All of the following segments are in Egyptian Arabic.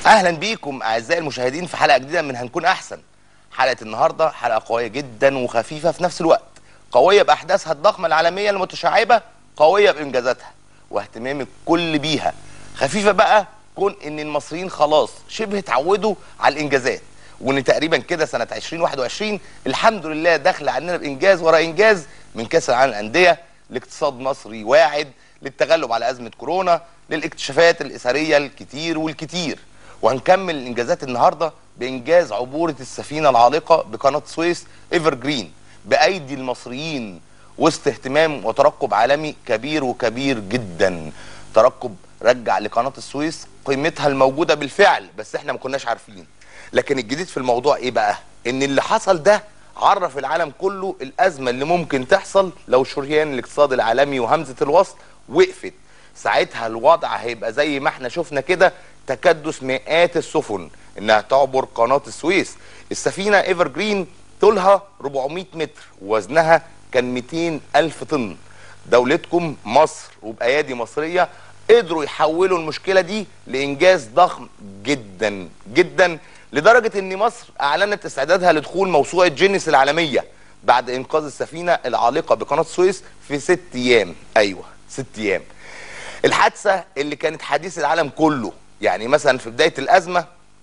اهلا بيكم اعزائي المشاهدين في حلقه جديده من هنكون احسن حلقه النهارده حلقه قويه جدا وخفيفه في نفس الوقت قويه باحداثها الضخمه العالميه المتشعبه قويه بانجازاتها واهتمام الكل بيها خفيفه بقى كون ان المصريين خلاص شبه اتعودوا على الانجازات وان تقريبا كده سنه 2021 الحمد لله داخله علينا بانجاز ورا انجاز من كاس العالم للانديه لاقتصاد مصري واعد للتغلب على ازمه كورونا للاكتشافات الاثريه الكتير والكتير وهنكمل الانجازات النهارده بانجاز عبوره السفينه العالقه بقناه السويس ايفر جرين بايدي المصريين وسط اهتمام وترقب عالمي كبير وكبير جدا ترقب رجع لقناه السويس قيمتها الموجوده بالفعل بس احنا ما كناش عارفين لكن الجديد في الموضوع ايه بقى ان اللي حصل ده عرف العالم كله الازمه اللي ممكن تحصل لو شريان الاقتصاد العالمي وهمزه الوصل وقفت ساعتها الوضع هيبقى زي ما احنا شفنا كده تكدس مئات السفن انها تعبر قناه السويس السفينه ايفر جرين طولها 400 متر ووزنها كان 200 الف طن دولتكم مصر وبايادي مصريه قدروا يحولوا المشكله دي لانجاز ضخم جدا جدا لدرجه ان مصر اعلنت استعدادها لدخول موسوعه جينيس العالميه بعد انقاذ السفينه العالقه بقناه السويس في ست ايام ايوه ست ايام الحادثه اللي كانت حديث العالم كله يعني مثلا في بدايه الازمه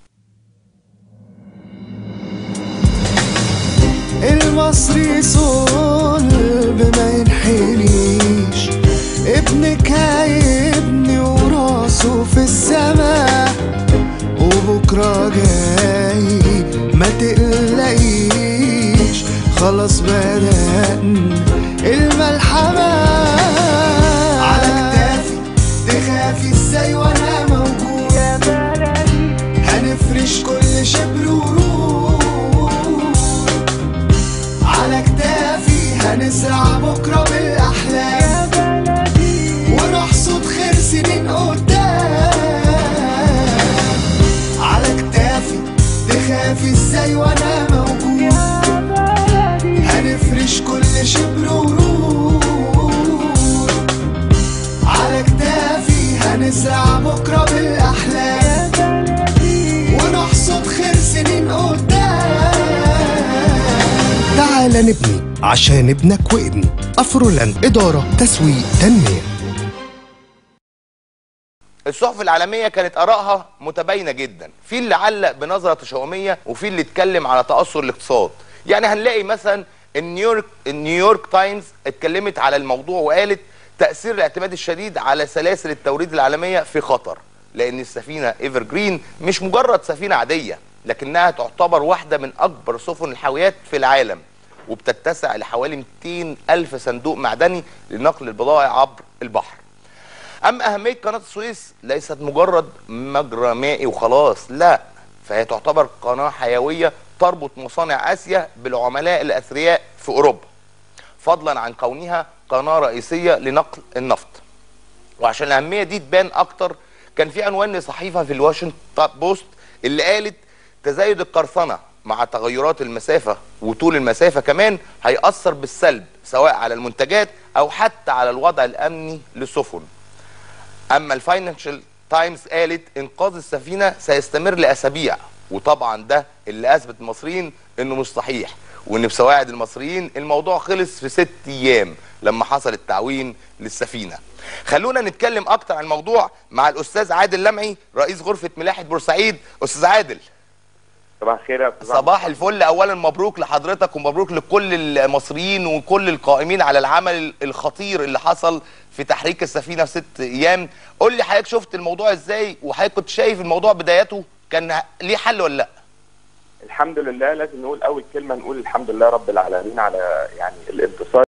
المصري صلب ما ينحنيش ابنك هيبني وراسه في السماء وبكرة جاي ما تقلقيش خلاص بدأنا الملحمة على كتافي تخافي ازاي وانا موجود يا بلدي هنفرش كل شبر ورود على كتافي هنزرع بكرة بالأحلام ونحصد خير سنين قدام على كتافي تخافي ازاي وانا موجود هنفرش كل شبر ورود على كتافي هنزرع بكرة بالأحلام ونحصد خير سنين قدام تعال نبني عشان ابنك وابني أفرولاند إدارة تسويق تنمية الصحف العالميه كانت ارائها متباينه جدا في اللي علق بنظره تشاؤميه وفي اللي اتكلم على تاثر الاقتصاد يعني هنلاقي مثلا النيويورك النيويورك تايمز اتكلمت على الموضوع وقالت تاثير الاعتماد الشديد على سلاسل التوريد العالميه في خطر لان السفينه ايفر جرين مش مجرد سفينه عاديه لكنها تعتبر واحده من اكبر سفن الحاويات في العالم وبتتسع لحوالي 200 الف صندوق معدني لنقل البضائع عبر البحر اما اهميه قناه السويس ليست مجرد مجرى مائي وخلاص لا فهي تعتبر قناه حيويه تربط مصانع اسيا بالعملاء الاثرياء في اوروبا فضلا عن كونها قناه رئيسيه لنقل النفط وعشان الاهميه دي تبان اكتر كان في عنوان لصحيفه في الواشنطن بوست اللي قالت تزايد القرصنه مع تغيرات المسافه وطول المسافه كمان هيأثر بالسلب سواء على المنتجات او حتى على الوضع الامني للسفن اما الفاينانشال تايمز قالت انقاذ السفينه سيستمر لاسابيع وطبعا ده اللي اثبت المصريين انه مش صحيح وان بسواعد المصريين الموضوع خلص في ست ايام لما حصل التعويم للسفينه خلونا نتكلم اكتر عن الموضوع مع الاستاذ عادل لمعي رئيس غرفه ملاحه بورسعيد استاذ عادل صباح الخير يا استاذ صباح الفل اولا مبروك لحضرتك ومبروك لكل المصريين وكل القائمين على العمل الخطير اللي حصل في تحريك السفينه في ست ايام قول لي حضرتك شفت الموضوع ازاي وحضرتك كنت شايف الموضوع بدايته كان ليه حل ولا لا الحمد لله لازم نقول اول كلمه نقول الحمد لله رب العالمين على يعني الانتصار